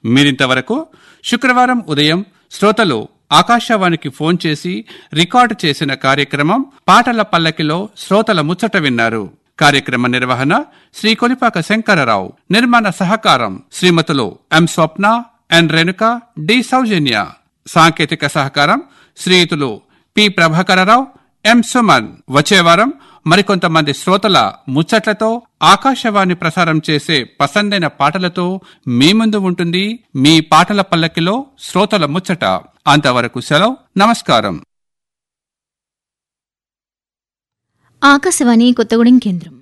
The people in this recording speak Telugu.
మీరింతవరకు శుక్రవారం ఉదయం శ్రోతలు ఆకాశవాణికి ఫోన్ చేసి రికార్డు చేసిన కార్యక్రమం పాటల పల్లకిలో శ్రోతల ముచ్చట విన్నారు కార్యక్రమ నిర్వహణ శ్రీ కొలిపాక శంకరరావు నిర్మాణ సహకారం శ్రీమతులు ఎం స్వప్న ఎన్ రేణుక డి సౌజన్య సాంకేతిక సహకారం శ్రీయుతులు పి ప్రభాకరరావు ఎం సుమన్ వచ్చే వారం మరికొంతమంది శ్రోతల ముచ్చట్లతో ఆకాశవాణి ప్రసారం చేసే పసందైన పాటలతో మీ ముందు ఉంటుంది మీ పాటల పల్లకిలో శ్రోతల ముచ్చట అంతవరకు సెలవు నమస్కారం ఆకాశవాణి కొత్తగూడెం కేంద్రం